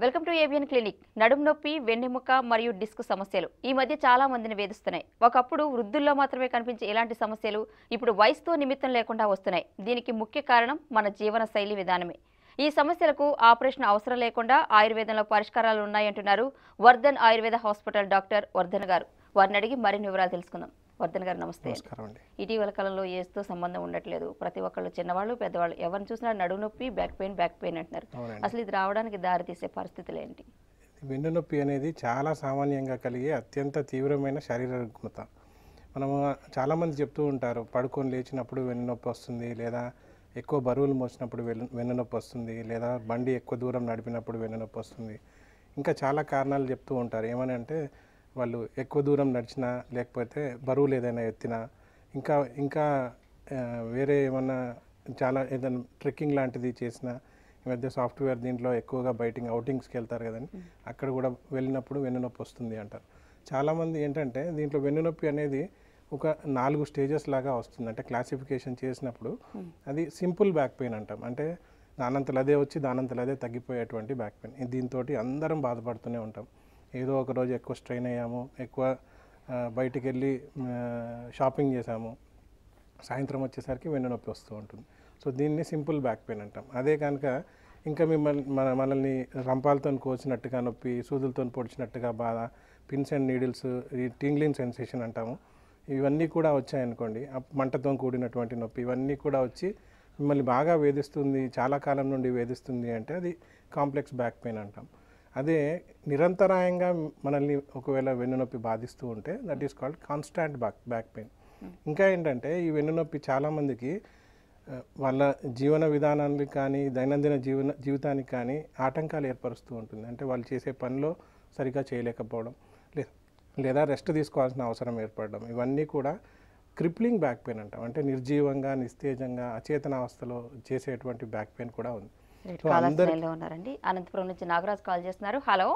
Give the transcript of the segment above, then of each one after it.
Welcome to ABN clinic నడుము నొప్పి వెన్నెముక మరియు డిస్క్ సమస్యలు ఈ మధ్య చాలా మందిని వేధిస్తున్నాయి ఒకప్పుడు వృద్ధుల్లో మాత్రమే కనిపించే ఇలాంటి సమస్యలు ఇప్పుడు వయసుతో నిమిత్తం లేకుండా వస్తున్నాయి దీనికి ముఖ్య కారణం మన జీవన శైలి విధానమే ఈ సమస్యలకు ఆపరేషన్ అవసరం లేకుండా ఆయుర్వేదంలో పరిష్కారాలు ఉన్నాయంటున్నారు వర్ధన్ ఆయుర్వేద హాస్పిటల్ డాక్టర్ వర్ధన్ గారు వారిని అడిగి మరిన్ని వివరాలు తెలుసుకుందాం వర్ధన్ గారు నమస్తే నమస్కారం అండి ఇటీవల కాలంలో ఏజ్తో సంబంధం ఉండట్లేదు ప్రతి ఒక్కళ్ళు చిన్నవాళ్ళు పెద్దవాళ్ళు ఎవరిని చూసినా నడుము నొప్పి బ్యాక్ పెయిన్ బ్యాక్ పెయిన్ అంటున్నారు అవునండి అసలు ఇది రావడానికి దారి తీసే పరిస్థితులు ఏంటి వెన్ను నొప్పి అనేది చాలా సామాన్యంగా కలిగే అత్యంత తీవ్రమైన శారీరక రుగ్మత మనము చాలామంది చెప్తూ ఉంటారు పడుకొని లేచినప్పుడు వెన్ను నొప్పి వస్తుంది లేదా ఎక్కువ బరువులు మోసినప్పుడు వెన్ను వెన్ను నొప్పి వస్తుంది లేదా బండి ఎక్కువ దూరం నడిపినప్పుడు వెన్ను నొప్పి వస్తుంది ఇంకా చాలా కారణాలు చెప్తూ ఉంటారు ఏమని అంటే వాళ్ళు ఎక్కువ దూరం నడిచినా లేకపోతే బరువులు ఏదైనా ఎత్తినా ఇంకా ఇంకా ఆ, వేరే ఏమన్నా చాలా ఏదైనా ట్రెక్కింగ్ లాంటిది చేసినా ఈ మధ్య సాఫ్ట్వేర్ దీంట్లో ఎక్కువగా బయటింగ్ అవుటింగ్స్కి వెళ్తారు కదండి అక్కడ కూడా వెళ్ళినప్పుడు వెన్నునొప్పి వస్తుంది అంటారు చాలామంది ఏంటంటే దీంట్లో వెన్నునొప్పి అనేది ఒక నాలుగు స్టేజెస్ లాగా వస్తుంది అంటే క్లాసిఫికేషన్ చేసినప్పుడు అది సింపుల్ బ్యాక్ పెయిన్ అంటాం అంటే దానంతలు అదే వచ్చి దానంతలు అదే తగ్గిపోయేటువంటి బ్యాక్ పెయిన్ దీంతో అందరం బాధపడుతూనే ఉంటాం ఏదో ఒక రోజు ఎక్కువ స్ట్రెయిన్ అయ్యాము ఎక్కువ ఆ, బయటికి వెళ్ళి ఆ, షాపింగ్ చేసాము సాయంత్రం వచ్చేసరికి వెన్ను నొప్పి వస్తూ ఉంటుంది సో దీన్ని సింపుల్ బ్యాక్ పెయిన్ అంటాం అదే కనుక ఇంకా మిమ్మల్ని మన మనల్ని రంపాలతో కోసినట్టుగా నొప్పి సూదులతో పొడిచినట్టుగా బాధ పిన్స్ అండ్ నీడిల్స్ ఈ టింగ్లింగ్ సెన్సేషన్ అంటాము ఇవన్నీ కూడా వచ్చాయనుకోండి ఆ మంటతో కూడినటువంటి నొప్పి ఇవన్నీ కూడా వచ్చి మిమ్మల్ని బాగా వేధిస్తుంది చాలా కాలం నుండి వేధిస్తుంది అంటే అది కాంప్లెక్స్ బ్యాక్ పెయిన్ అంటాం అదే నిరంతరాయంగా మనల్ని ఒకవేళ వెన్నునొప్పి బాధిస్తూ ఉంటే that is called constant back back pain ఇంకా ఏంటంటే ఈ వెన్నునొప్పి చాలామందికి ఆ, వాళ్ళ జీవన విధానానికి కానీ దైనందిన జీవన జీవితానికి కానీ ఆటంకాలు ఏర్పరుస్తూ ఉంటుంది అంటే వాళ్ళు చేసే పనిలో సరిగా చేయలేకపోవడం లే- లేదా రెస్ట్ తీసుకోవాల్సిన అవసరం ఏర్పడడం ఇవన్నీ కూడా క్రిప్లింగ్ బ్యాక్ పెయిన్ అంటాం అంటే నిర్జీవంగా నిస్తేజంగా అచేతనావస్థలో చేసేటువంటి బ్యాక్ పెయిన్ కూడా ఉంది సో కాలర్స్ అందరి లైన్లో ఉన్నారండి అనంతపురం నుంచి నాగరాజ్ కాల్ చేస్తున్నారు hello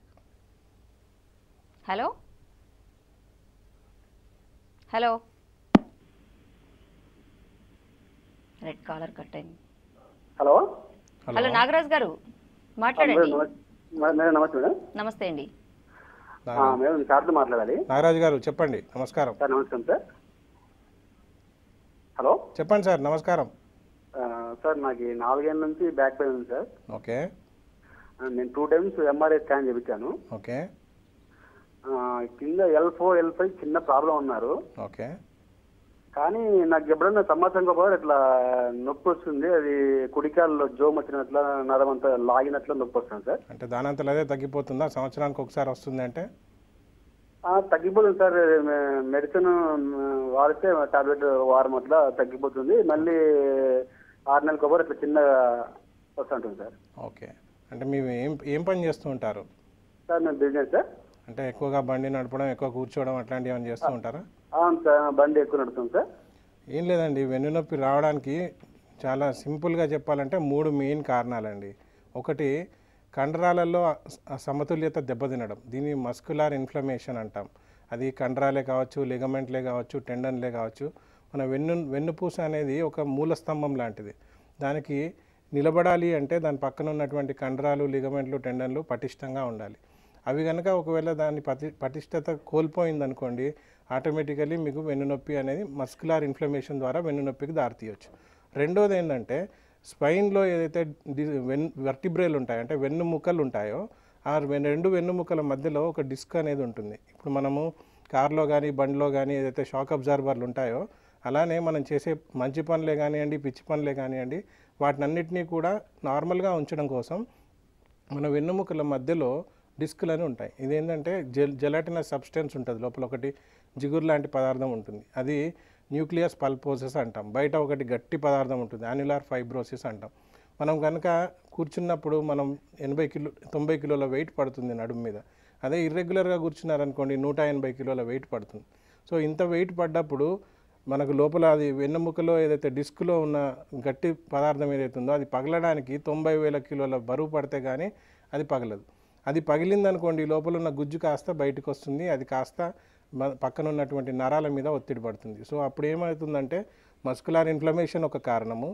hello hello red caller cut అయింది హలో హలో నాగరాజ్ గారు మాట్లాడండి మేడం మేడం నమస్తే మేడం నమస్తే అండి ఆ, మేడం సార్తో మాట్లాడాలి నాగరాజు గారు చెప్పండి నమస్కారం సార్ నమస్కారం సార్ హలో చెప్పండి సార్ నమస్కారం ఆ, సార్ నాకు ఈ నాలుగేళ్ళ నుంచి బ్యాక్ పెయిన్ ఉంది సార్ ఓకే ఆ, నేను టూ టైమ్స్ ఎంఆర్ఐ స్కాన్ చేయించాను ఓకే ఆ, కింద ఎల్ ఫోర్ ఎల్ ఫైవ్ చిన్న ప్రాబ్లం ఉన్నారు ఓకే కానీ నాకు ఎప్పుడైనా సంవత్సరం పోవాలి ఇట్లా నొప్పి వస్తుంది అది కుడికాల్లో జోమ్ వచ్చినట్ల నరం అంతా లాగినట్లు నొప్పి వస్తుంది సార్ అంటే దానంతలో అదే తగ్గిపోతుందా సంవత్సరానికి ఒకసారి వస్తుంది అంటే ఆ, తగ్గిపోతుంది సార్ మె- మెడిసిన్ వాడితే టాబ్లెట్ వారం అట్లా తగ్గిపోతుంది మళ్ళీ ఆరు నెలల కొబ్బరి ఇట్లా చిన్నగా వస్తుంటుంది సార్ ఓకే అంటే మీరు ఏం ఏం పని చేస్తూ ఉంటారు సార్ నేను బిజినెస్ సార్ అంటే ఎక్కువగా బండి నడపడం ఎక్కువ కూర్చోవడం అట్లాంటివి ఏమైనా చేస్తూ ఉంటారా అవును సార్ బండి ఎక్కువ నడుస్తుంది సార్ ఏం లేదండి వెన్నునొప్పి రావడానికి చాలా సింపుల్గా చెప్పాలంటే మూడు మెయిన్ కారణాలండి ఒకటి కండరాలలో అ- సమతుల్యత దెబ్బతినడం దీన్ని మస్కులార్ ఇన్ఫ్లమేషన్ అంటాం అది కండరాలే కావచ్చు లిగమెంట్లే కావచ్చు టెండన్లే కావచ్చు మన వెన్ను వెన్నుపూస అనేది ఒక మూల స్తంభం లాంటిది దానికి నిలబడాలి అంటే దాని పక్కన ఉన్నటువంటి కండరాలు లిగమెంట్లు టెండన్లు పటిష్టంగా ఉండాలి అవి కనుక ఒకవేళ దాని పటి పటిష్టత కోల్పోయిందనుకోండి ఆటోమేటికలీ మీకు వెన్నునొప్పి అనేది మస్కులార్ ఇన్ఫ్లమేషన్ ద్వారా వెన్నునొప్పికి దారితీయచ్చు రెండోది ఏంటంటే స్పైన్లో ఏదైతే డి వెన్ వర్టిబ్రేలు ఉంటాయో అంటే వెన్నుముక్కలు ఉంటాయో ఆ వెన్- రెండు వెన్నుముక్కల మధ్యలో ఒక డిస్క్ అనేది ఉంటుంది ఇప్పుడు మనము కార్లో కానీ బండిలో కానీ ఏదైతే షాక్ అబ్జర్వర్లు ఉంటాయో అలానే మనం చేసే మంచి పనులే కానివ్వండి పిచ్చి పనులే కానివ్వండి వాటినన్నిటినీ కూడా నార్మల్గా ఉంచడం కోసం మన వెన్నుముకల మధ్యలో డిస్కులు అని ఉంటాయి ఇదేంటంటే జెల్ జెలాటినస్ సబ్స్టెన్స్ ఉంటుంది లోపల ఒకటి జిగురు లాంటి పదార్థం ఉంటుంది అది న్యూక్లియస్ పల్పోసెస్ అంటాం బయట ఒకటి గట్టి పదార్థం ఉంటుంది యాన్యులార్ ఫైబ్రోసిస్ అంటాం మనం కనుక కూర్చున్నప్పుడు మనం ఎనభై కిలో తొంభై కిలోల వెయిట్ పడుతుంది నడుము మీద అదే ఇర్రెగ్యులర్గా కూర్చున్నారనుకోండి నూట ఎనభై కిలోల వెయిట్ పడుతుంది సో ఇంత వెయిట్ పడ్డప్పుడు మనకు లోపల అది వెన్నెముకలో ఏదైతే డిస్క్లో ఉన్న గట్టి పదార్థం ఏదైతే ఉందో అది పగలడానికి తొంభై వేల కిలోల బరువు పడితే కానీ అది పగలదు అది పగిలిందనుకోండి లోపల ఉన్న గుజ్జు కాస్త బయటకు వస్తుంది అది కాస్త మ- పక్కన ఉన్నటువంటి నరాల మీద ఒత్తిడి పడుతుంది సో అప్పుడు ఏమవుతుందంటే మస్కులార్ ఇన్ఫ్లమేషన్ ఒక కారణము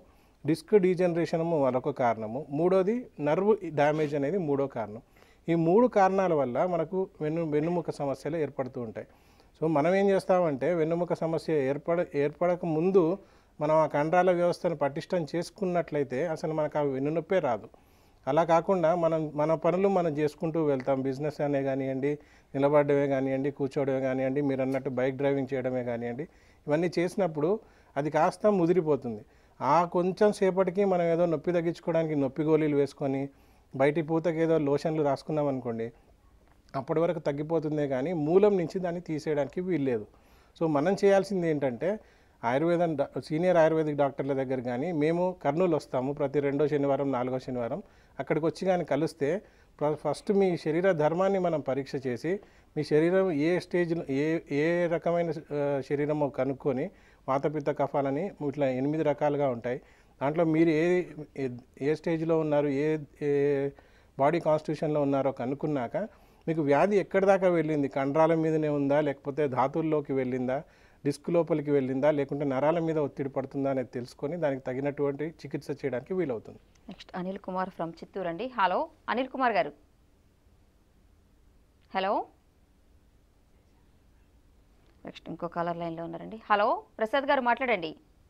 డిస్క్ డీజనరేషనము మరొక కారణము మూడోది నర్వ్ డ్యామేజ్ అనేది మూడో కారణం ఈ మూడు కారణాల వల్ల మనకు వెన్ను వెన్నుముక సమస్యలు ఏర్పడుతూ ఉంటాయి సో మనం ఏం చేస్తామంటే వెన్నుముక సమస్య ఏర్పడ ఏర్పడక ముందు మనం ఆ కండరాల వ్యవస్థను పటిష్టం చేసుకున్నట్లయితే అసలు మనకు ఆ వెన్నునొప్పే రాదు అలా కాకుండా మనం మన పనులు మనం చేసుకుంటూ వెళ్తాం బిజినెస్ అనే కానివ్వండి నిలబడమే కానివ్వండి కూర్చోవడమే కానివ్వండి మీరు అన్నట్టు బైక్ డ్రైవింగ్ చేయడమే కానివ్వండి ఇవన్నీ చేసినప్పుడు అది కాస్త ముదిరిపోతుంది ఆ కొంచెం సేపటికి మనం ఏదో నొప్పి తగ్గించుకోవడానికి నొప్పి గోళీలు వేసుకొని బయటి పూతకి ఏదో లోషన్లు రాసుకున్నాం అనుకోండి అప్పటి వరకు తగ్గిపోతుందే కానీ మూలం నుంచి దాన్ని తీసేయడానికి వీల్లేదు సో మనం చేయాల్సింది ఏంటంటే ఆయుర్వేదం డా- సీనియర్ ఆయుర్వేదిక్ డాక్టర్ల దగ్గర కానీ మేము కర్నూలు వస్తాము ప్రతి రెండో శనివారం నాలుగో శనివారం అక్కడికి వచ్చి కానీ కలిస్తే ప్ర- ఫస్ట్ మీ శరీర ధర్మాన్ని మనం పరీక్ష చేసి మీ శరీరం ఏ స్టేజ్ ఏ ఏ రకమైన ఆ, శరీరమో కనుక్కొని వాతపిత్త కఫాలని ఇట్లా ఎనిమిది రకాలుగా ఉంటాయి దాంట్లో మీరు ఏ ఏ- ఏ స్టేజ్లో ఉన్నారు ఏ ఏ బాడీ కాన్స్టిట్యూషన్లో ఉన్నారో కనుక్కున్నాక మీకు వ్యాధి ఎక్కడి దాకా వెళ్ళింది కండరాల మీదనే ఉందా లేకపోతే ధాతుల్లోకి వెళ్ళిందా డిస్క్ లోపలికి వెళ్ళిందా లేకుంటే నరాల మీద ఒత్తిడి పడుతుందా అనేది తెలుసుకొని దానికి తగినటువంటి చికిత్స చేయడానికి వీలవుతుంది నెక్స్ట్ అనిల్ కుమార్ ఫ్రమ్ చిత్తూరు అండి హలో అనిల్ కుమార్ గారు హలో నెక్స్ట్ ఇంకో కాలర్ లైన్లో ఉన్నారండి హలో ప్రసాద్ గారు మాట్లాడండి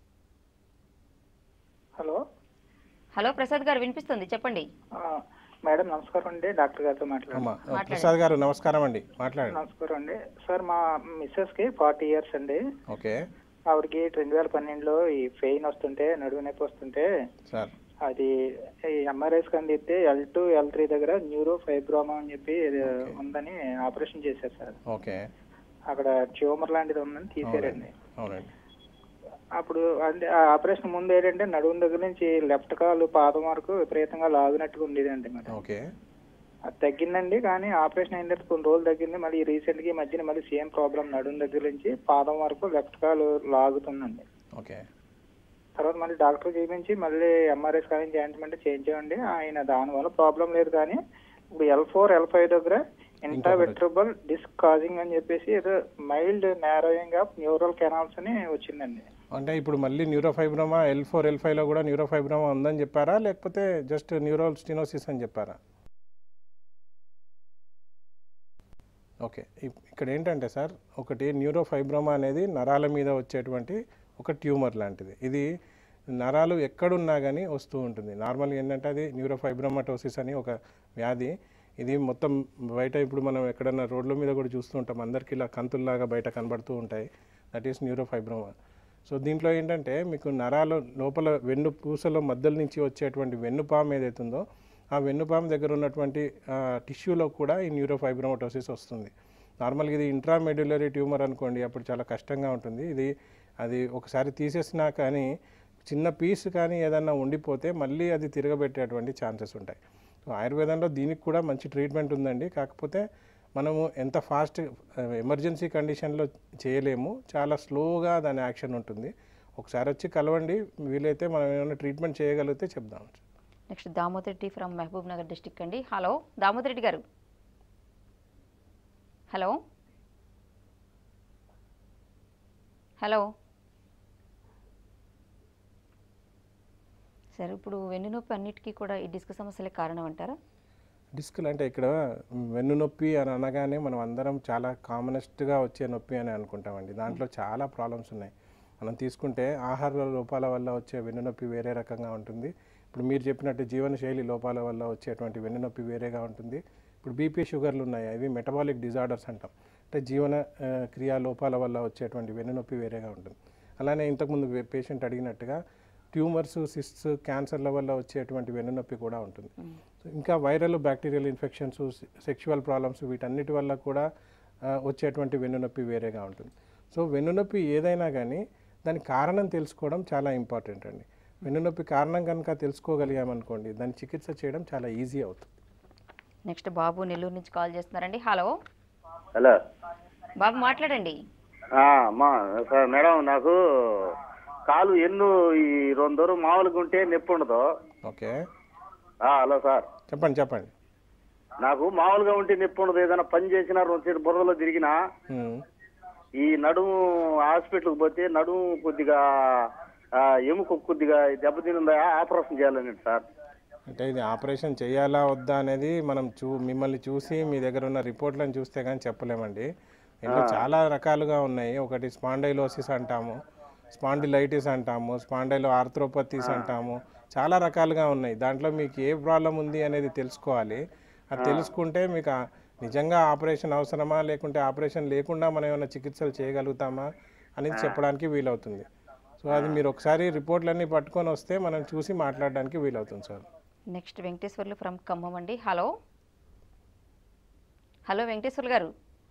హలో హలో ప్రసాద్ గారు వినిపిస్తుంది చెప్పండి ఆ, మేడం నమస్కారం అండి డాక్టర్ గారితో మాట్లాడండి అమ్మా ప్రసాద్ గారు నమస్కారం అండి మాట్లాడండి నమస్కారం అండి సార్ మా మిస్సెస్ కి ఫార్టీ ఇయర్స్ అండి ఓకే ఆవిడకి రెండు వేల పన్నెండులో ఈ పెయిన్ వస్తుంటే నడువు నొప్పి వస్తుంటే సార్ అది ఈ ఎంఆర్ఐస్ కందిస్తే ఎల్ టూ ఎల్ త్రీ దగ్గర న్యూరో ఫైబ్రోమా అని చెప్పి ఇది ఉందని ఆపరేషన్ చేశారు సార్ ఓకే అక్కడ ట్యూమర్ లాంటిది ఉందని తీసారండి అవునండి అప్పుడు అంటే ఆ ఆపరేషన్ ముందు ఏంటంటే నడుము దగ్గర నుంచి లెఫ్ట్ కాలు పాదం వరకు విపరీతంగా లాగినట్టుగా ఉండేదండి మరి ఓకే అది తగ్గిందండి కానీ ఆపరేషన్ అయిన తర్వాత కొన్ని రోజులు తగ్గింది మళ్ళీ రీసెంట్ గా ఈ మధ్యన మళ్ళీ సేమ్ ప్రాబ్లం నడుము దగ్గర నుంచి పాదం వరకు లెఫ్ట్ కాలు లాగుతుందండి ఓకే తర్వాత మళ్ళీ డాక్టర్ చూపించి మళ్ళీ ఎంఆర్ఐ స్కానింగ్ చేయించమంటే చేయించామండి ఆయన దానివల్ల ప్రాబ్లం లేదు కానీ ఇప్పుడు ఎల్ ఫోర్ ఎల్ ఫైవ్ దగ్గర ఇంటావెట్రబుల్ డిస్క్ కాజింగ్ అని చెప్పేసి ఏదో mild narrowing of neural canals అని వచ్చిందండి అంటే ఇప్పుడు మళ్ళీ న్యూరోఫైబ్రోమా ఎల్ ఫోర్ ఎల్ ఫైవ్లో కూడా న్యూరోఫైబ్రోమా ఉందని చెప్పారా లేకపోతే జస్ట్ న్యూరల్ స్టినోసిస్ అని చెప్పారా ఓకే ఇప్- ఇక్కడ ఏంటంటే సార్ ఒకటి న్యూరోఫైబ్రోమా అనేది నరాల మీద వచ్చేటువంటి ఒక ట్యూమర్ లాంటిది ఇది నరాలు ఎక్కడున్నా కానీ వస్తూ ఉంటుంది నార్మల్గా ఏంటంటే అది న్యూరోఫైబ్రోమాటోసిస్ అని ఒక వ్యాధి ఇది మొత్తం బయట ఇప్పుడు మనం ఎక్కడన్నా రోడ్ల మీద కూడా చూస్తూ ఉంటాం అందరికీ ఇలా కంతుల్లాగా బయట కనబడుతూ ఉంటాయి దట్ ఈస్ న్యూరోఫైబ్రోమా సో దీంట్లో ఏంటంటే మీకు నరాలు లోపల వెన్ను పూసల మధ్యల నుంచి వచ్చేటువంటి వెన్నుపాము ఏదైతుందో ఆ వెన్నుపాము దగ్గర ఉన్నటువంటి టిష్యూలో కూడా ఈ న్యూరోఫైబ్రోమటోసిస్ వస్తుంది నార్మల్గా ఇది ఇంట్రామెడ్యులరీ ట్యూమర్ అనుకోండి అప్పుడు చాలా కష్టంగా ఉంటుంది ఇది అది ఒకసారి తీసేసినా కానీ చిన్న పీస్ కానీ ఏదన్నా ఉండిపోతే మళ్ళీ అది తిరగబెట్టేటువంటి ఛాన్సెస్ ఉంటాయి సో ఆయుర్వేదంలో దీనికి కూడా మంచి ట్రీట్మెంట్ ఉందండి కాకపోతే మనము ఎంత ఫాస్ట్ ఎమర్జెన్సీ కండిషన్లో చేయలేము చాలా స్లోగా దాని యాక్షన్ ఉంటుంది ఒకసారి వచ్చి కలవండి వీలైతే మనం ఏమైనా ట్రీట్మెంట్ చేయగలిగితే చెప్దాం next Damodar Reddy from Mahabubnagar district అండి hello Damodar Reddy garu hello hello సరే ఇప్పుడు వెన్నునొప్పి అన్నిటికీ కూడా ఈ డిస్క్ సమస్యలే కారణం అంటారా డిస్కులు అంటే ఇక్కడ వెన్ను నొప్పి అని అనగానే మనం అందరం చాలా కామనెస్ట్గా వచ్చే నొప్పి అని అనుకుంటామండి దాంట్లో చాలా ప్రాబ్లమ్స్ ఉన్నాయి మనం తీసుకుంటే ఆహార లోపాల వల్ల వచ్చే వెన్నునొప్పి వేరే రకంగా ఉంటుంది ఇప్పుడు మీరు చెప్పినట్టు జీవనశైలి లోపాల వల్ల వచ్చేటువంటి వెన్నునొప్పి వేరేగా ఉంటుంది ఇప్పుడు బీపీ షుగర్లు ఉన్నాయి అవి మెటబాలిక్ డిజార్డర్స్ అంటాం అంటే జీవన ఆ, క్రియా లోపాల వల్ల వచ్చేటువంటి వెన్నునొప్పి వేరేగా ఉంటుంది అలానే ఇంతకుముందు పేషెంట్ అడిగినట్టుగా ట్యూమర్స్ సిస్ట్స్ క్యాన్సర్ల వల్ల వచ్చేటువంటి వెన్నునొప్పి కూడా ఉంటుంది సో ఇంకా viral bacterial infections sexual problems వీటన్నిటి వల్ల కూడా ఆ, వచ్చేటువంటి వెన్నునొప్పి వేరేగా ఉంటుంది సో వెన్నునొప్పి ఏదైనా కానీ దాని కారణం తెలుసుకోవడం చాలా ఇంపార్టెంట్ అండి వెన్నునొప్పి కారణం కనుక తెలుసుకోగలిగామనుకోండి దాని చికిత్స చేయడం చాలా ఈజీ అవుతుంది నెక్స్ట్ బాబు నెల్లూరు నుంచి కాల్ చేస్తున్నారండి హలో హలో బాబు మాట్లాడండి ఆ, అమ్మా సార్ మేడం నాకు కాలు ఎన్ను ఈ రెండు దూరం మామూలుగా ఉంటే నొప్పి ఉండదు ఓకే ఆ, హలో సార్ చెప్పండి చెప్పండి నాకు మామూలుగా ఉంటే నొప్పి ఉండదు ఏదైనా పని చేసినా రెండు చేతి బురదలో తిరిగినా ఉమ్, ఈ నడుము హాస్పిటల్కి పోతే నడుము కొద్దిగా ఆ, ఎముక కొద్దిగా దెబ్బతినుందా ఆపరేషన్ చేయాలని సార్ అంటే ఇది ఆపరేషన్ చేయాలా వద్దా అనేది మనం చూ మిమ్మల్ని చూసి మీ దగ్గర ఉన్న రిపోర్ట్లను చూస్తే కానీ చెప్పలేమండి ఇంట్లో చాలా రకాలుగా ఉన్నాయి ఒకటి స్పాండైలోసిస్ అంటాము స్పాండిలైటిస్ అంటాము స్పాండైలో ఆర్థ్రోపతీస్ అంటాము చాలా రకాలుగా ఉన్నాయి దాంట్లో మీకు ఏ ప్రాబ్లం ఉంది అనేది తెలుసుకోవాలి అది తెలుసుకుంటే మీకు ఆ- నిజంగా ఆపరేషన్ అవసరమా లేకుంటే ఆపరేషన్ లేకుండా మనం ఏమైనా చికిత్సలు చేయగలుగుతామా అనేది చెప్పడానికి వీలవుతుంది సో అది మీరు ఒకసారి రిపోర్ట్లన్నీ పట్టుకొని వస్తే మనం చూసి మాట్లాడడానికి వీలవుతుంది sir next Venkateswarlu from Khammam అండి హలో హలో వెంకటేశ్వర్లు గారు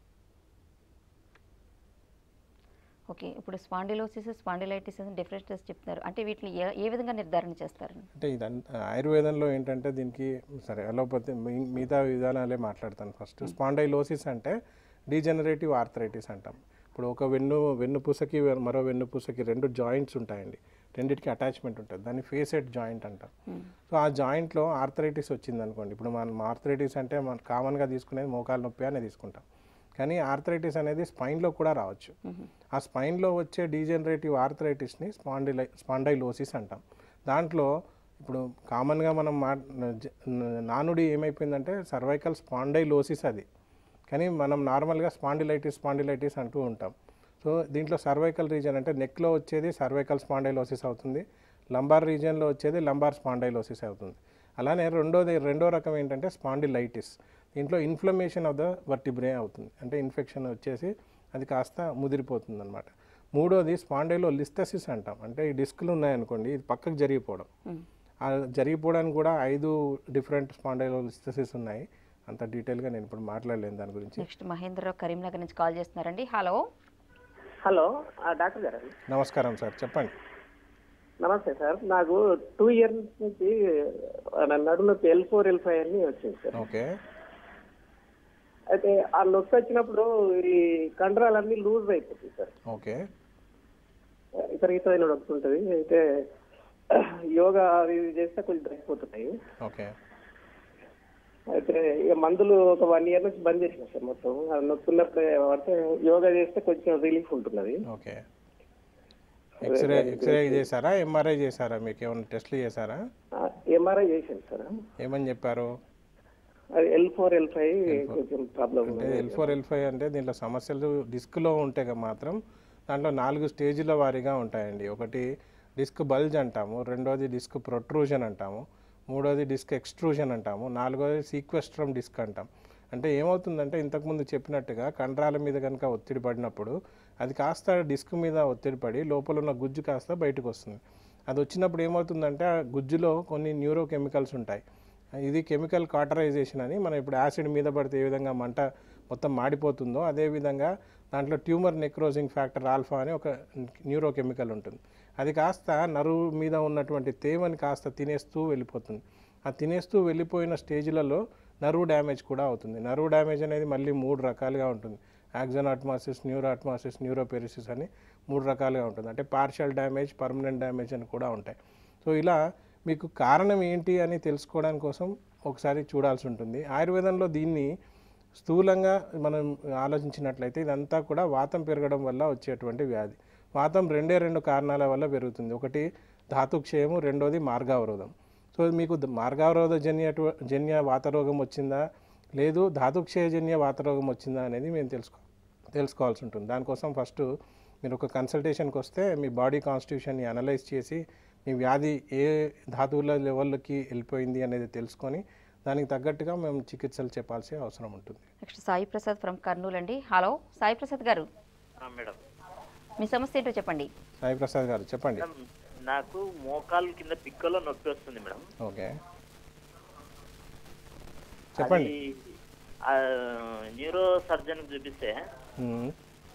ఓకే ఇప్పుడు స్పాండిలోసిస్ స్పాండిలైటిస్ డిఫరెన్సెస్ చెప్తున్నారు అంటే వీటిని ఏ- ఏ విధంగా నిర్ధారణ చేస్తారు అంటే ఇదంతా ఆయుర్వేదంలో ఏంటంటే దీనికి సరే అలోపతి మీ- మిగతా విధానాలే మాట్లాడతాను ఫస్ట్ స్పాండైలోసిస్ అంటే డీజనరేటివ్ ఆర్థరైటిస్ అంటాం ఇప్పుడు ఒక వెన్ను వెన్నుపూసకి మరో వెన్నుపూసకి రెండు జాయింట్స్ ఉంటాయండి రెండింటికి అటాచ్మెంట్ ఉంటుంది దాన్ని ఫేసెడ్ జాయింట్ అంటాం సో ఆ జాయింట్లో ఆర్థరైటిస్ వచ్చింది అనుకోండి ఇప్పుడు మనం ఆర్థరైటిస్ అంటే మనం కామన్గా తీసుకునేది మోకాలు నొప్పి అనే తీసుకుంటాం కానీ ఆర్థరైటిస్ అనేది స్పైన్లో కూడా రావచ్చు ఆ స్పైన్లో వచ్చే డీజనరేటివ్ ఆర్థరైటిస్ని స్పాండిలై స్పాండైలోసిస్ అంటాం దాంట్లో ఇప్పుడు కామన్గా మనం మా జ- నానుడి ఏమైపోయిందంటే సర్వైకల్ స్పాండైలోసిస్ అది కానీ మనం నార్మల్గా స్పాండిలైటిస్ స్పాండిలైటిస్ అంటూ ఉంటాం సో దీంట్లో సర్వైకల్ రీజన్ అంటే నెక్లో వచ్చేది సర్వైకల్ స్పాండైలోసిస్ అవుతుంది లంబార్ రీజియన్లో వచ్చేది లంబార్ స్పాండైలోసిస్ అవుతుంది అలానే రెండోది రెండో రకం ఏంటంటే స్పాండిలైటిస్ దీంట్లో ఇన్ఫ్లమేషన్ ఆఫ్ ద వర్టిబ్రే అవుతుంది అంటే ఇన్ఫెక్షన్ వచ్చేసి అది కాస్త ముదిరిపోతుంది అనమాట మూడోది స్పాండైలో లిస్థసిస్ అంటాం అంటే ఈ డిస్కులు ఉన్నాయనుకోండి ఇది పక్కకు జరిగిపోవడం ఆ జరిగిపోవడానికి కూడా ఐదు డిఫరెంట్ స్పాండైలో లిస్థసిస్ ఉన్నాయి అంత డీటెయిల్గా నేను ఇప్పుడు మాట్లాడలేను దాని గురించి నెక్స్ట్ మహేంద్రరావు కరీంనగర్ నుంచి కాల్ చేస్తున్నారండి హలో హలో ఆ, డాక్టర్ గారు నమస్కారం సార్ చెప్పండి నమస్తే సార్ నాకు టూ ఇయర్స్ నుంచి ఆ, నడునొప్పి ఎల్ ఫోర్ ఎల్ ఫైవ్ అని వచ్చింది సార్ ఓకే అయితే ఆ నొప్పి వచ్చినప్పుడు ఈ కండరాలన్నీ లూజ్ అయిపోతుంది సార్ ఓకే విపరీతమైన నొప్పి ఉంటుంది అయితే యోగా అవి ఇవి చేస్తే కొంచెం తగ్గిపోతున్నాయి ఓకే అయితే ఇక మందులు ఒక వన్ ఇయర్ నుంచి బంద్ చేసిన సార్ మొత్తం అది నొప్పి ఉన్నప్పుడు అంటే యోగా చేస్తే కొంచెం రిలీఫ్ ఉంటున్నది ఓకే ఎక్స్రే ఎక్స్రే చేశారా ఎంఆర్ఐ చేశారా మీకు ఏమైనా టెస్ట్లు చేశారా ఎంఆర్ఐ చేశాను సార్ ఏమని చెప్పారు అది ఎల్ ఫోర్ ఎల్ ఫైవ్ కొంచెం ప్రాబ్లం అంటే ఎల్ ఫోర్ ఎల్ ఫైవ్ అంటే దీంట్లో సమస్యలు డిస్క్లో ఉంటే గా మాత్రం దాంట్లో నాలుగు స్టేజ్ల వారీగా ఉంటాయండి ఒకటి డిస్క్ బల్జ్ అంటాము రెండోది డిస్క్ ప్రొట్రూజన్ అంటాము మూడోది డిస్క్ ఎక్స్ట్రూజన్ అంటాము నాలుగోది సీక్వెస్ట్రమ్ డిస్క్ అంటాం అంటే ఏమవుతుందంటే ఇంతకుముందు చెప్పినట్టుగా కండరాల మీద కనుక ఒత్తిడి పడినప్పుడు అది కాస్త డిస్క్ మీద ఒత్తిడి పడి లోపల ఉన్న గుజ్జు కాస్త బయటకు వస్తుంది అది వచ్చినప్పుడు ఏమవుతుందంటే ఆ గుజ్జులో కొన్ని న్యూరో కెమికల్స్ ఉంటాయి ఇది కెమికల్ కాటరైజేషన్ అని మనం ఇప్పుడు యాసిడ్ మీద పడితే ఏ విధంగా మంట మొత్తం మాడిపోతుందో అదేవిధంగా దాంట్లో ట్యూమర్ నెక్రోజింగ్ ఫ్యాక్టర్ ఆల్ఫా అని ఒక న్యూరో కెమికల్ ఉంటుంది అది కాస్త నరువు మీద ఉన్నటువంటి తేమని కాస్త తినేస్తూ వెళ్ళిపోతుంది ఆ తినేస్తూ వెళ్ళిపోయిన స్టేజ్లలో నరువు డ్యామేజ్ కూడా అవుతుంది నరువు డ్యామేజ్ అనేది మళ్ళీ మూడు రకాలుగా ఉంటుంది యాక్సన్ అట్మాసిస్ న్యూరో అట్మాసిస్ న్యూరోపెరిసిస్ అని మూడు రకాలుగా ఉంటుంది అంటే పార్షియల్ డ్యామేజ్ పర్మనెంట్ డ్యామేజ్ అని కూడా ఉంటాయి సో ఇలా మీకు కారణం ఏంటి అని తెలుసుకోవడానికి కోసం ఒకసారి చూడాల్సి ఉంటుంది ఆయుర్వేదంలో దీన్ని స్థూలంగా మనం ఆలోచించినట్లయితే ఇదంతా కూడా వాతం పెరగడం వల్ల వచ్చేటువంటి వ్యాధి వాతం రెండే రెండు కారణాల వల్ల పెరుగుతుంది ఒకటి ధాతుక్షయము రెండోది మార్గావరోధం సో మీకు ద- మార్గావరోధ జన్య జన్య వాతరోగం వచ్చిందా లేదు ధాతుక్షయజన్య వాతరోగం వచ్చిందా అనేది మేము తెలుసుకో తెలుసుకోవాల్సి ఉంటుంది దానికోసం ఫస్ట్ మీరు ఒక కన్సల్టేషన్కి వస్తే మీ బాడీ కాన్స్టిట్యూషన్ని అనలైజ్ చేసి మీ వ్యాధి ఏ ధాతువుల లెవెల్కి వెళ్ళిపోయింది అనేది తెలుసుకొని దానికి తగ్గట్టుగా మేము చికిత్సలు చెప్పాల్సిన అవసరం ఉంటుంది నెక్స్ట్ సాయి ప్రసాద్ ఫ్రమ్ కర్నూలు అండి హలో సాయి ప్రసాద్ గారు మేడం మీ సమస్య ఏంటో చెప్పండి సాయి ప్రసాద్ గారు చెప్పండి మేడం నాకు మోకాలు కింద పిక్కలో నొప్పి వస్తుంది మేడం ఓకే చెప్పండి అది, ఆ, న్యూరో సర్జన్ చూపిస్తే మ్మ్.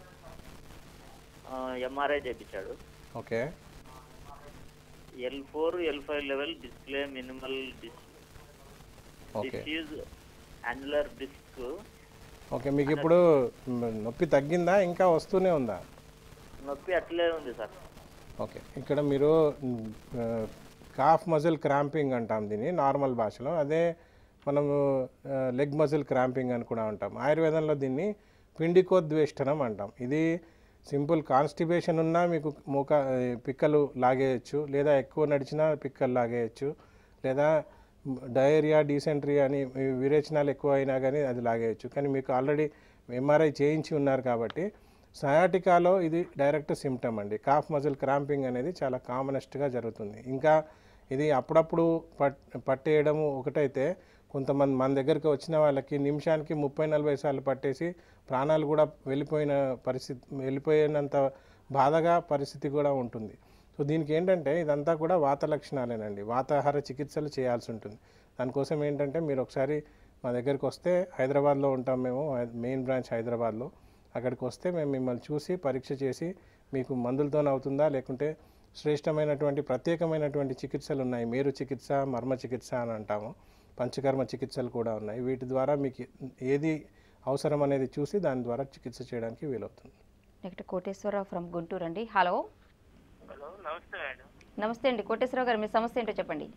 ఎంఆర్ఐ చేపించాడు okay L four L five level display minimal okay diffuse annular disc okay మీకు ఇప్పుడు మ్, నొప్పి తగ్గిందా ఇంకా వస్తూనే ఉందా నొప్పి అట్లే ఉంది సార్ ఓకే ఇక్కడ మీరు కాఫ్ మజిల్ క్రాంపింగ్ అంటాం దీన్ని నార్మల్ భాషలో అదే మనము లెగ్ మజిల్ క్రాంపింగ్ అని కూడా అంటాం ఆయుర్వేదంలో దీన్ని పిండికోద్వేష్టనం అంటాం ఇది సింపుల్ కాన్స్టిబేషన్ ఉన్నా మీకు మోక పిక్కలు లాగేయచ్చు లేదా ఎక్కువ నడిచినా పిక్కలు లాగేయచ్చు లేదా డయేరియా డీసెంట్రీ అని ఈ విరేచనాలు ఎక్కువ అయినా కానీ అది లాగేయచ్చు కానీ మీకు ఆల్రెడీ ఎంఆర్ఐ చేయించి ఉన్నారు కాబట్టి సయాటికాలో ఇది డైరెక్ట్ సిమ్టమ్ అండి కాఫ్ మజిల్ క్రాంపింగ్ అనేది చాలా కామనెస్ట్గా జరుగుతుంది ఇంకా ఇది అప్పుడప్పుడు పట్ పట్టేయడము ఒకటైతే కొంతమంది మన దగ్గరికి వచ్చిన వాళ్ళకి నిమిషానికి ముప్పై నలభై సార్లు పట్టేసి ప్రాణాలు కూడా వెళ్ళిపోయిన పరిస్థితి వెళ్ళిపోయినంత బాధగా పరిస్థితి కూడా ఉంటుంది సో దీనికి ఏంటంటే ఇదంతా కూడా వాత లక్షణాలేనండి వాతాహార చికిత్సలు చేయాల్సి ఉంటుంది దానికోసం ఏంటంటే మీరు ఒకసారి మా దగ్గరికి వస్తే హైదరాబాద్లో ఉంటాం మేము మెయిన్ బ్రాంచ్ హైదరాబాద్లో అక్కడికి వస్తే మేము మిమ్మల్ని చూసి పరీక్ష చేసి మీకు మందులతోనే అవుతుందా లేకుంటే శ్రేష్టమైనటువంటి ప్రత్యేకమైనటువంటి చికిత్సలు ఉన్నాయి మేరు చికిత్స మర్మ చికిత్స అని అంటాము పంచకర్మ చికిత్సలు కూడా ఉన్నాయి వీటి ద్వారా మీకు ఏది అవసరం అనేది చూసి దాని ద్వారా చికిత్స చేయడానికి వీలవుతుంది నెక్స్ట్ కోటేశ్వరరావు ఫ్రమ్ గుంటూరు అండి హలో హలో నమస్తే మేడం నమస్తే అండి కోటేశ్వరరావు గారు మీ సమస్య ఏంటో చెప్పండి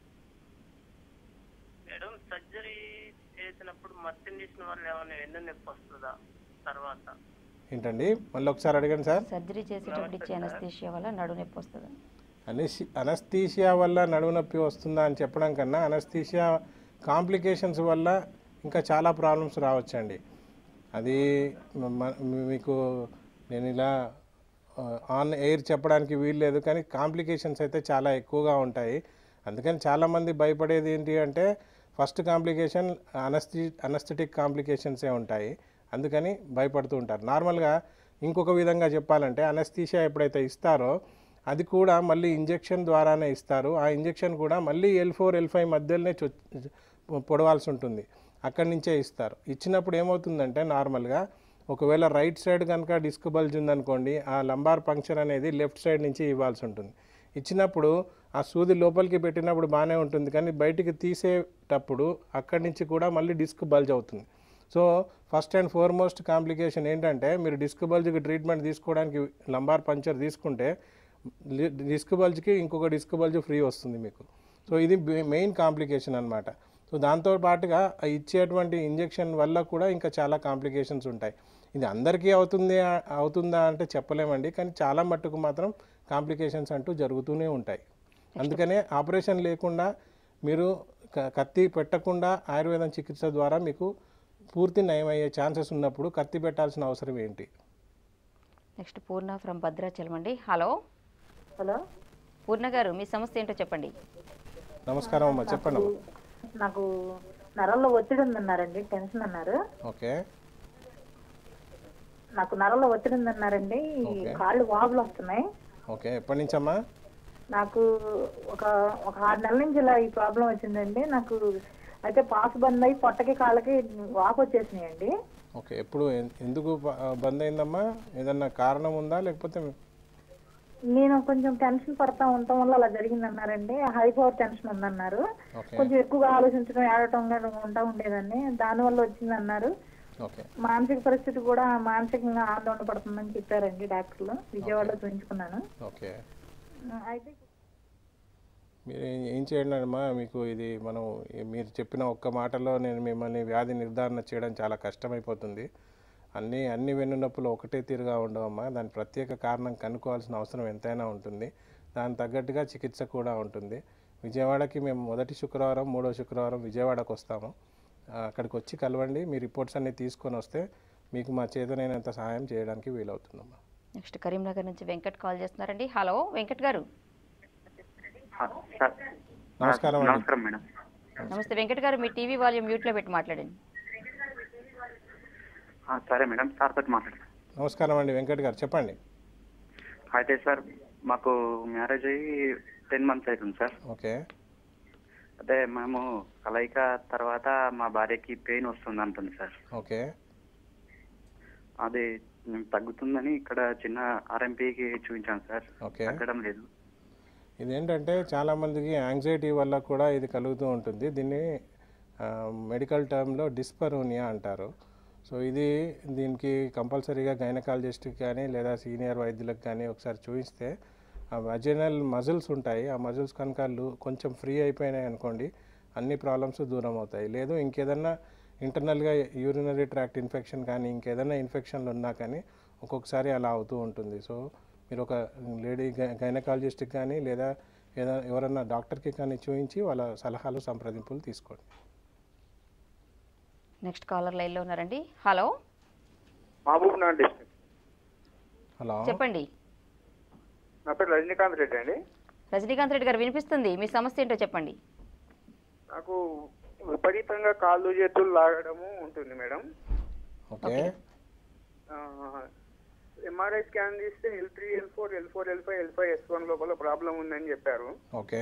మేడం సర్జరీ చేసినప్పుడు మత్తు ఇంజక్షన్ వల్ల ఏమైనా వెన్ను నొప్పి వస్తుందా తర్వాత ఏంటండి మళ్ళీ ఒకసారి అడగండి సార్ సర్జరీ చేసేటప్పుడు ఇచ్చే అనస్థీషియా వల్ల నడు నొప్పి వస్తుంది అనెసి అనస్థీషియా వల్ల నడుము నొప్పి వస్తుందా అని చెప్పడం కన్నా అనస్థీషియా కాంప్లికేషన్స్ వల్ల ఇంకా చాలా ప్రాబ్లమ్స్ రావచ్చండి అది మ- మ- మీకు నేను ఇలా ఆన్ ఎయిర్ చెప్పడానికి వీల్లేదు కానీ కాంప్లికేషన్స్ అయితే చాలా ఎక్కువగా ఉంటాయి అందుకని చాలామంది భయపడేది ఏంటి అంటే ఫస్ట్ కాంప్లికేషన్ అనస్థి అనస్థెటిక్ కాంప్లికేషన్సే ఉంటాయి అందుకని భయపడుతూ ఉంటారు నార్మల్గా ఇంకొక విధంగా చెప్పాలంటే అనస్థీషియా ఎప్పుడైతే ఇస్తారో అది కూడా మళ్ళీ ఇంజెక్షన్ ద్వారానే ఇస్తారు ఆ ఇంజెక్షన్ కూడా మళ్ళీ ఎల్ ఫోర్ ఎల్ ఫైవ్ మధ్యలోనే చొ- పొడవాల్సి ఉంటుంది అక్కడి నుంచే ఇస్తారు ఇచ్చినప్పుడు ఏమవుతుందంటే నార్మల్గా ఒకవేళ రైట్ సైడ్ కనుక డిస్క్ బల్జ్ ఉందనుకోండి ఆ లంబార్ పంక్చర్ అనేది లెఫ్ట్ సైడ్ నుంచి ఇవ్వాల్సి ఉంటుంది ఇచ్చినప్పుడు ఆ సూది లోపలికి పెట్టినప్పుడు బాగానే ఉంటుంది కానీ బయటికి తీసేటప్పుడు అక్కడి నుంచి కూడా మళ్ళీ డిస్క్ బల్జ్ అవుతుంది so first and foremost complication ఏంటంటే మీరు డిస్క్ బల్జ్కి ట్రీట్మెంట్ తీసుకోవడానికి లంబార్ పంచర్ తీసుకుంటే లి- డిస్క్ బల్జ్కి ఇంకొక డిస్క్ బల్జ్ ఫ్రీ వస్తుంది మీకు సో ఇది మె- మెయిన్ కాంప్లికేషన్ అనమాట సో దాంతో పాటుగా ఆ ఇచ్చేటువంటి ఇంజెక్షన్ వల్ల కూడా ఇంకా చాలా కాంప్లికేషన్స్ ఉంటాయి ఇది అందరికీ అవుతుంది ఆ- అవుతుందా అంటే చెప్పలేమండి కానీ చాలా మట్టుకు మాత్రం కాంప్లికేషన్స్ అంటూ జరుగుతూనే ఉంటాయి అందుకనే ఆపరేషన్ లేకుండా మీరు క- కత్తి పెట్టకుండా ఆయుర్వేదం చికిత్స ద్వారా మీకు పూర్తి నయమయ్యే ఛాన్సెస్ ఉన్నప్పుడు కత్తి పెట్టాల్సిన అవసరం ఏంటి నెక్స్ట్ పూర్ణ ఫ్రమ్ భద్రాచలం అండి హలో హలో పూర్ణ గారు మీ సమస్య ఏంటో చెప్పండి నమస్కారం అమ్మా చెప్పండి అమ్మా నాకు నరాల్లో ఒత్తిడి ఉందన్నారండి టెన్షన్ అన్నారు ఓకే నాకు నరాల్లో ఒత్తిడి ఉందన్నారండి ఈ Okay. కాళ్ళు వాపులు వస్తున్నాయి ఓకే ఎప్పటి నుంచమ్మా నాకు ఒక ఒక ఆరు నెలల నుంచి ఇలా ఈ ప్రాబ్లం వచ్చిందండి నాకు అయితే పాస్ బంద్ అయ్యి పొట్టకి కాళ్ళకి వాపు వచ్చేసినాయండి ఓకే ఎప్పుడు ఎన్- ఎందుకు బ- బంద్ అయిందమ్మా ఏదన్నా కారణం ఉందా లేకపోతే నేను కొంచెం టెన్షన్ పడతా ఉండటం వల్ల అలా జరిగింది అన్నారండి హై పవర్ టెన్షన్ ఉందన్నారు ఓకే కొంచెం ఎక్కువగా ఆలోచించడం ఏడటం కానీ ఉంటా ఉండేదాన్ని దానివల్ల వచ్చింది అన్నారు ఓకే మానసిక పరిస్థితి కూడా మానసికంగా ఆందోళన పడుతుందని చెప్పారండి డాక్టర్లు విజయవాడలో చూపించుకున్నాను ఓకే అయితే మీరు ఏం- ఏం చేయండి అమ్మా మీకు ఇది మనం ఈ- మీరు చెప్పిన ఒక్క మాటలో నేను మిమ్మల్ని వ్యాధి నిర్ధారణ చేయడం చాలా కష్టమైపోతుంది అన్ని అన్ని వెన్నునొప్పులు ఒకటే తీరుగా ఉండవమ్మా దాని ప్రత్యేక కారణం కనుక్కోవాల్సిన అవసరం ఎంతైనా ఉంటుంది దానికి తగ్గట్టుగా చికిత్స కూడా ఉంటుంది విజయవాడకి మేము మొదటి శుక్రవారం మూడో శుక్రవారం విజయవాడకు వస్తాము ఆ, అక్కడికి వచ్చి కలవండి మీ రిపోర్ట్స్ అన్నీ తీసుకొని వస్తే మీకు మా చేతనైనంత సహాయం చేయడానికి వీలవుతుందమ్మా నెక్స్ట్ కరీంనగర్ నుంచి వెంకట్ కాల్ చేస్తున్నారండి హలో వెంకట్ గారు సార్ నమస్కారం అండి నమస్కారం మేడం నమస్తే వెంకట్ గారు మీ టీవీ వాల్యూమ్ మ్యూట్లో పెట్టి మాట్లాడండి ఆ, సరే మేడం సార్ తోటి మాట్లాడతాను నమస్కారం అండి వెంకట్ గారు చెప్పండి అయితే సార్ మాకు మ్యారేజ్ అయ్యి టెన్ మంత్స్ అవుతుంది సార్ ఓకే అదే మేము కలయిక తర్వాత మా భార్యకి పెయిన్ వస్తుంది అంటుంది సార్ ఓకే అది ఉమ్, తగ్గుతుందని ఇక్కడ చిన్న ఆర్ఎంపీకి చూపించాను సార్ ఓకే తగ్గడం లేదు ఇదేంటంటే చాలామందికి యాంగ్జైటీ వల్ల కూడా ఇది కలుగుతూ ఉంటుంది దీన్ని ఆ, మెడికల్ టర్మ్లో డిస్పరోనియా అంటారు సో ఇది దీనికి కంపల్సరీగా గైనకాలజిస్ట్కి కానీ లేదా సీనియర్ వైద్యులకు కానీ ఒకసారి చూపిస్తే ఆ వజనల్ మజిల్స్ ఉంటాయి ఆ మజిల్స్ కనుక లు- కొంచెం ఫ్రీ అయిపోయినాయి అనుకోండి అన్ని ప్రాబ్లమ్స్ దూరం అవుతాయి లేదు ఇంకేదన్నా ఇంటర్నల్గా యూరినరీ ట్రాక్ట్ ఇన్ఫెక్షన్ కానీ ఇంకేదైనా ఇన్ఫెక్షన్లు ఉన్నా కానీ ఒక్కొక్కసారి అలా అవుతూ ఉంటుంది సో మీరు ఒక లేడీ గైనకాలజిస్ట్కి కానీ లేదా ఏదైనా ఎవరన్నా డాక్టర్కి కానీ చూపించి వాళ్ళ సలహాలు సంప్రదింపులు తీసుకోండి నెక్స్ట్ కాలర్ లైన్లో ఉన్నారండి hello Mahabubnagar district hello చెప్పండి నా పేరు రజనీకాంత్ రెడ్డి అండి రజనీకాంత్ రెడ్డి గారు వినిపిస్తుంది మీ సమస్య ఏంటో చెప్పండి నాకు విపరీతంగా కాళ్ళు చేతులు లాగడము ఉంటుంది మేడం ఓకే ఎంఆర్ఐ స్కాన్ తీస్తే L three L four L four L five L five S one లోపల ప్రాబ్లం ఉందని చెప్పారు ఓకే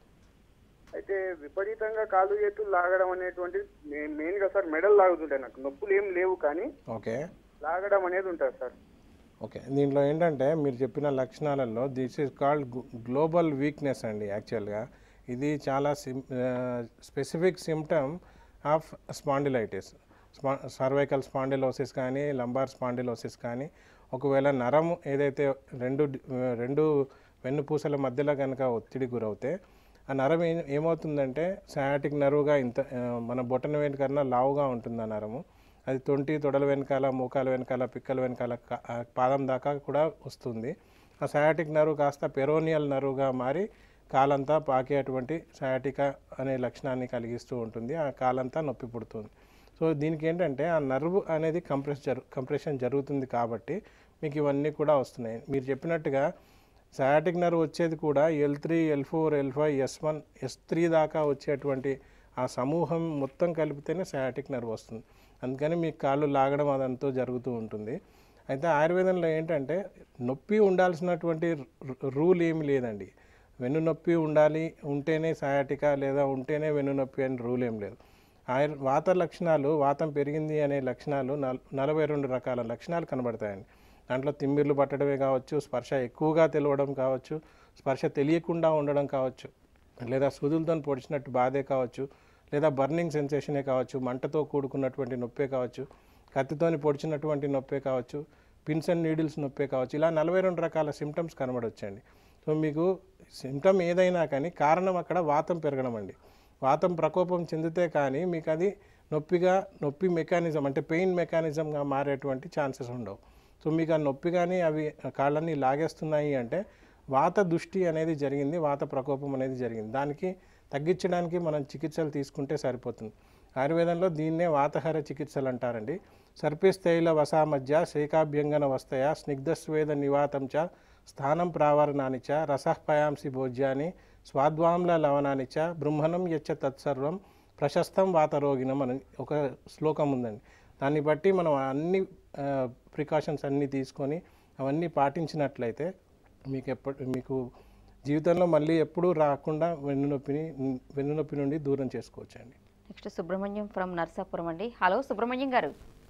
అయితే విపరీతంగా కాళ్ళు చేతులు లాగడం అనేటువంటిది మెయిన్ గా సార్ మెడల్ లాగుతుంటాయి నాకు నొప్పులు ఏం లేవు కానీ ఓకే లాగడం అనేది ఉంటుంది సార్ ఓకే దీంట్లో ఏంటంటే మీరు చెప్పిన లక్షణాలలో this is called global weakness అండి యాక్చువల్గా ఇది చాలా సిమ్ స్పెసిఫిక్ సిమ్టమ్ ఆఫ్ స్పాండిలైటిస్ స్పా సర్వైకల్ స్పాండిలోసిస్ కానీ లంబార్ స్పాండిలోసిస్ కానీ ఒకవేళ నరం ఏదైతే రెండు డి- రెండు వెన్నుపూసల మధ్యలో కనుక ఒత్తిడి గురవుతే ఆ నరం ఏం ఏమవుతుందంటే సయాటిక్ నరువుగా ఇంత ఆ, మన బొటన వెనుకన్నా లావుగా ఉంటుంది ఆ నరము అది తొంటి తొడల వెనకాల మోకాల వెనకాల పిక్కల వెనకాల క- ఆ పాదం దాకా కూడా వస్తుంది ఆ సయాటిక్ నరువు కాస్త పెరోనియల్ నరువుగా మారి కాలంతా పాకేటువంటి సయాటిక అనే లక్షణాన్ని కలిగిస్తూ ఉంటుంది ఆ కాలంతా నొప్పి పుడుతుంది సో దీనికి ఏంటంటే ఆ నర్వ్ అనేది కంప్రెస్ జరు కంప్రెషన్ జరుగుతుంది కాబట్టి మీకు ఇవన్నీ కూడా వస్తున్నాయి మీరు చెప్పినట్టుగా సయాటిక్ నర్వ్ వచ్చేది కూడా L three L four L five S one S three దాకా వచ్చేటువంటి ఆ సమూహం మొత్తం కలిపితేనే సయాటిక్ నర్వ్ వస్తుంది అందుకని మీ కాళ్ళు లాగడం అదంతా జరుగుతూ ఉంటుంది అయితే ఆయుర్వేదంలో ఏంటంటే నొప్పి ఉండాల్సినటువంటి రు- రూల్ ఏమి లేదండి వెన్ను నొప్పి ఉండాలి ఉంటేనే సయాటిక లేదా ఉంటేనే వెన్ను నొప్పి అని రూల్ ఏం లేదు ఆయుర్ వాత లక్షణాలు వాతం పెరిగింది అనే లక్షణాలు నల్ నలభై రెండు రకాల లక్షణాలు కనబడతాయండి దాంట్లో తిమ్మిర్లు పట్టడమే కావచ్చు స్పర్శ ఎక్కువగా తెలవడం కావచ్చు స్పర్శ తెలియకుండా ఉండడం కావచ్చు లేదా సూదులతో పొడిచినట్టు బాధే కావచ్చు లేదా బర్నింగ్ సెన్సేషనే కావచ్చు మంటతో కూడుకున్నటువంటి నొప్పే కావచ్చు కత్తితోని పొడిచినటువంటి నొప్పే కావచ్చు పిన్స్ అండ్ నీడిల్స్ నొప్పే కావచ్చు ఇలా నలభై రెండు రకాల సిమ్టమ్స్ కనబడొచ్చండి సో మీకు సిమ్టమ్ ఏదైనా కానీ కారణం అక్కడ వాతం పెరగడం అండి వాతం ప్రకోపం చెందితే కానీ మీకు అది నొప్పిగా నొప్పి మెకానిజం అంటే పెయిన్ మెకానిజంగా మారేటువంటి ఛాన్సెస్ ఉండవు సో మీకు ఆ నొప్పి కానీ అవి కాళ్ళన్నీ లాగేస్తున్నాయి అంటే వాత దృష్టి అనేది జరిగింది వాత ప్రకోపం అనేది జరిగింది దానికి తగ్గించడానికి మనం చికిత్సలు తీసుకుంటే సరిపోతుంది ఆయుర్వేదంలో దీన్నే వాతహర చికిత్సలు అంటారండి సర్పిస్తైల వసా మధ్య శేకాభ్యంగన వస్తయ స్నిగ్ధస్వేద నివాతం చ స్థానం ప్రావరణాని చ రసఃపయాంసి భోజ్యాన్ని స్వాద్వాంల లవణాని చ బృంహణం యచ్చ తత్సర్వం ప్రశస్తం వాతరోగిణం అని ఒక శ్లోకం ఉందండి దాన్ని బట్టి మనం అన్ని ప్రికాషన్స్ అన్నీ తీసుకొని అవన్నీ పాటించినట్లయితే మీకు ఎప్పుడు మీకు జీవితంలో మళ్ళీ ఎప్పుడూ రాకుండా వెన్నునొప్పిని వెన్నునొప్పి నుండి దూరం చేసుకోవచ్చండి నెక్స్ట్ సుబ్రహ్మణ్యం ఫ్రమ్ నర్సాపురం అండి హలో సుబ్రహ్మణ్యం గారు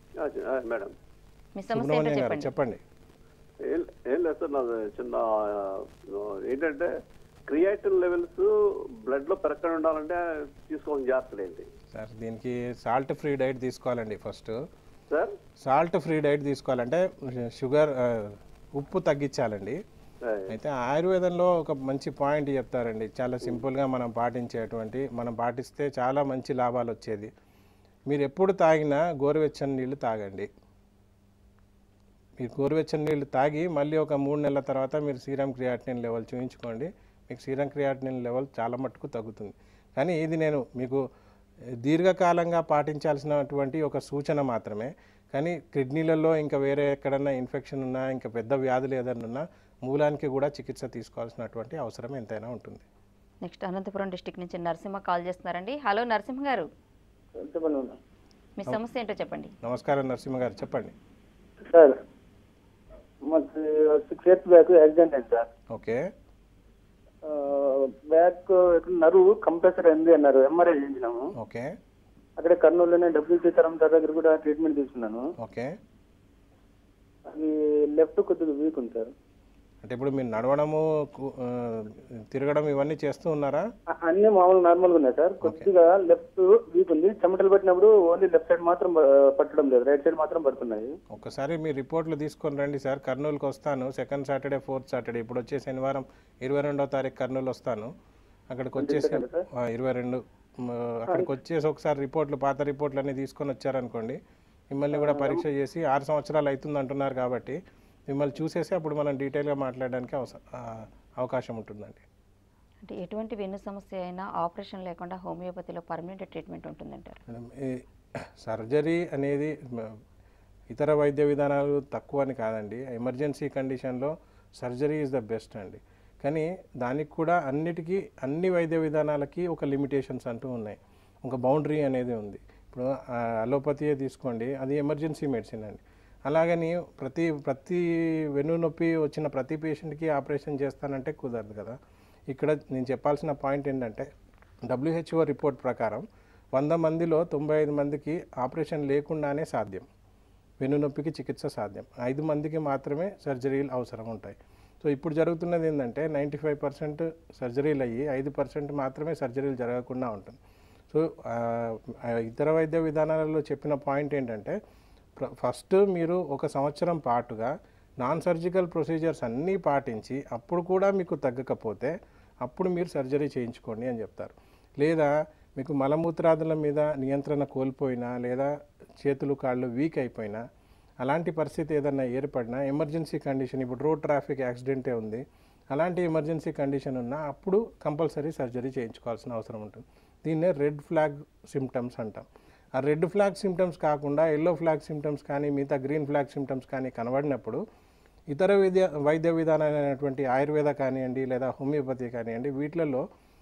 మేడం మీ సమస్య ఏంటో సుబ్రహ్మణ్యం గారు చెప్పండి చెప్పండి ఏం ఏం లేదు సార్ నాది చిన్న ఆ, ఏంటంటే క్రియాటిన్ లెవెల్స్ బ్లడ్ లో పెరగకుండా ఉండాలంటే తీసుకోవాల్సిన జాగ్రత్తలు ఏంటి సార్ దీనికి సాల్ట్ ఫ్రీ డైట్ తీసుకోవాలండి first sir salt free diet తీసుకోవాలంటే షుగర్ ఆ, ఉప్పు తగ్గించాలండి అయితే ఆయుర్వేదంలో ఒక మంచి పాయింట్ చెప్తారండి చాలా సింపుల్గా మనం పాటించేటువంటి మనం పాటిస్తే చాలా మంచి లాభాలు వచ్చేది మీరు ఎప్పుడు తాగినా గోరువెచ్చని నీళ్ళు తాగండి మీరు గోరువెచ్చని నీళ్ళు తాగి మళ్ళీ ఒక మూడు నెలల తర్వాత మీరు సీరం క్రియాటినిన్ లెవెల్ చూపించుకోండి మీకు సీరం క్రియాటినిన్ లెవెల్ చాలా మట్టుకు తగ్గుతుంది కానీ ఇది నేను మీకు దీర్ఘకాలంగా పాటించాల్సినటువంటి ఒక సూచన మాత్రమే కానీ కిడ్నీలలో ఇంకా వేరే ఎక్కడన్నా ఇన్ఫెక్షన్ ఉన్నా ఇంకా పెద్ద వ్యాధులు ఏదైనా ఉన్నా మూలానికి కూడా చికిత్స తీసుకోవాల్సినటువంటి అవసరం ఎంతైనా ఉంటుంది నెక్స్ట్ అనంతపురం డిస్టిక్ నుంచి నరసింహ కాల్ చేస్తున్నారండి హలో నరసింహ గారు చెప్పండి మేడం. మీ సమస్య ఏంటో చెప్పండి నమస్కారం నరసింహ గారు చెప్పండి సార్ మాకు సిక్స్ ఇయర్స్ బ్యాక్ యాక్సిడెంట్ అయింది సార్ ఓకే బ్యాక్ నరువు కంప్రెసర్ అయింది అన్నారు ఎంఆర్ఐ చేయించినాము ఓకే అక్కడే కర్నూలులోనే డబ్ల్యూ సీతారాం సార్ దగ్గర కూడా ట్రీట్మెంట్ తీసుకున్నాను ఓకే అది లెఫ్ట్ కొద్దిగా వీక్ ఉంది సార్ అంటే ఇప్పుడు మీరు నడవడము కు- ఆ, తిరగడం ఇవన్నీ చేస్తూ ఉన్నారా అ- అన్ని మామూలు నార్మల్ గా ఉన్నాయి సార్ కొద్దిగా లెఫ్ట్ వీక్ ఉంది చెమటలు పట్టినప్పుడు ఓన్లీ లెఫ్ట్ సైడ్ మాత్రం ప- పట్టడం లేదు రైట్ సైడ్ మాత్రం పడుతున్నాయి ఒక్కసారి మీ రిపోర్ట్లు తీసుకొని రండి సార్ కర్నూలుకి వస్తాను సెకండ్ సాటర్డే ఫోర్త్ సాటర్డే ఇప్పుడు వచ్చే శనివారం ఇరవై రెండో తారీఖు కర్నూలు వస్తాను అక్కడికి వచ్చేసి ఆ, ఇరవై రెండు మ, అక్కడికి వచ్చేసి ఒకసారి రిపోర్ట్లు పాత రిపోర్ట్లు అన్నీ తీసుకొని వచ్చారనుకోండి మిమ్మల్ని కూడా పరీక్ష చేసి ఆరు సంవత్సరాలు అవుతుంది అంటున్నారు కాబట్టి మిమ్మల్ని చూసేసి అప్పుడు మనం డీటెయిల్గా మాట్లాడడానికి అవస ఆ, అవకాశం ఉంటుందండి అంటే ఎటువంటి వెన్ను సమస్య అయినా ఆపరేషన్ లేకుండా హోమియోపతిలో పర్మనెంట్ ట్రీట్మెంట్ ఉంటుందంటారు మేడం, ఈ సర్జరీ అనేది మ- ఇతర వైద్య విధానాలు తక్కువ అని కాదండి ఎమర్జెన్సీ కండిషన్లో సర్జరీ ఈజ్ ద బెస్ట్ అండి కానీ దానికి కూడా అన్నిటికీ అన్ని వైద్య విధానాలకి ఒక లిమిటేషన్స్ అంటూ ఉన్నాయి ఒక బౌండరీ అనేది ఉంది ఇప్పుడు ఆ, అలోపతియే తీసుకోండి అది ఎమర్జెన్సీ మెడిసిన్ అండి అలాగని ప్రతి ప్రతి వెన్ను నొప్పి వచ్చిన ప్రతి పేషెంట్కి ఆపరేషన్ చేస్తానంటే కుదరదు కదా ఇక్కడ నేను చెప్పాల్సిన పాయింట్ ఏంటంటే డబ్ల్యూహెచ్ఓ రిపోర్ట్ ప్రకారం వంద మందిలో తొంభై ఐదు మందికి ఆపరేషన్ లేకుండానే సాధ్యం వెన్నునొప్పికి చికిత్స సాధ్యం ఐదు మందికి మాత్రమే సర్జరీలు అవసరం ఉంటాయి సో ఇప్పుడు జరుగుతున్నది ఏంటంటే నైంటీ ఫైవ్ పర్సెంట్ సర్జరీలు అయ్యి ఐదు పర్సెంట్ మాత్రమే సర్జరీలు జరగకుండా ఉంటుంది సో ఆ, ఆ ఇతర వైద్య విధానాలలో చెప్పిన పాయింట్ ఏంటంటే ప్ర- ఫస్ట్ మీరు ఒక సంవత్సరం పాటుగా నాన్ సర్జికల్ ప్రొసీజర్స్ అన్నీ పాటించి అప్పుడు కూడా మీకు తగ్గకపోతే అప్పుడు మీరు సర్జరీ చేయించుకోండి అని చెప్తారు లేదా మీకు మలమూత్రాదుల మీద నియంత్రణ కోల్పోయినా లేదా చేతులు కాళ్ళు వీక్ అయిపోయినా అలాంటి పరిస్థితి ఏదన్నా ఏర్పడినా ఎమర్జెన్సీ కండిషన్ ఇప్పుడు రోడ్ ట్రాఫిక్ యాక్సిడెంటే ఉంది అలాంటి ఎమర్జెన్సీ కండిషన్ ఉన్నా అప్పుడు కంపల్సరీ సర్జరీ చేయించుకోవాల్సిన అవసరం ఉంటుంది దీన్నే రెడ్ ఫ్లాగ్ సిమ్టమ్స్ అంటాం ఆ రెడ్ ఫ్లాగ్ సిమ్టమ్స్ కాకుండా ఎల్లో ఫ్లాగ్ సిమ్టమ్స్ కానీ మిగతా గ్రీన్ ఫ్లాగ్ సిమ్టమ్స్ కానీ కనబడినప్పుడు ఇతర విద్య వైద్య విధానాలైనటువంటి ఆయుర్వేద కానివ్వండి లేదా హోమియోపతి కానివ్వండి వీటిలలో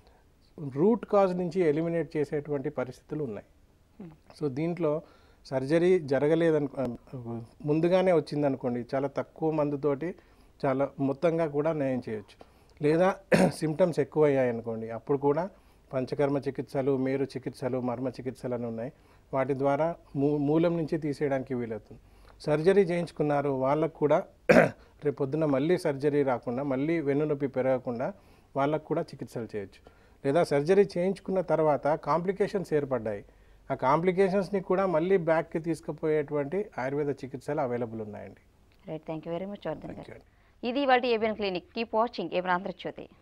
రూట్ కాజ్ నుంచి ఎలిమినేట్ చేసేటువంటి పరిస్థితులు ఉన్నాయి సో దీంట్లో సర్జరీ జరగలేదనుకో ముందుగానే వచ్చిందనుకోండి చాలా తక్కువ మందుతోటి చాలా మొత్తంగా కూడా నయం చేయొచ్చు లేదా సిమ్టమ్స్ ఎక్కువ అయ్యాయి అనుకోండి అప్పుడు కూడా పంచకర్మ చికిత్సలు మేరు చికిత్సలు మర్మ చికిత్సలు అని ఉన్నాయి వాటి ద్వారా మూ మూలం నుంచి తీసేయడానికి వీలవుతుంది సర్జరీ చేయించుకున్నారు వాళ్ళకు కూడా రేపు పొద్దున్న మళ్ళీ సర్జరీ రాకుండా మళ్ళీ వెన్నునొప్పి పెరగకుండా వాళ్ళకు కూడా చికిత్సలు చేయొచ్చు లేదా సర్జరీ చేయించుకున్న తర్వాత కాంప్లికేషన్స్ ఏర్పడ్డాయి ఆ కాంప్లికేషన్స్ని కూడా మళ్ళీ బ్యాక్కి తీసుకుపోయేటువంటి ఆయుర్వేద చికిత్సలు అవైలబుల్ ఉన్నాయండి right thank you very much Vardhan Thank garu you. ఇది వాటి ABN clinic keep watching ABN Andhra Jyothi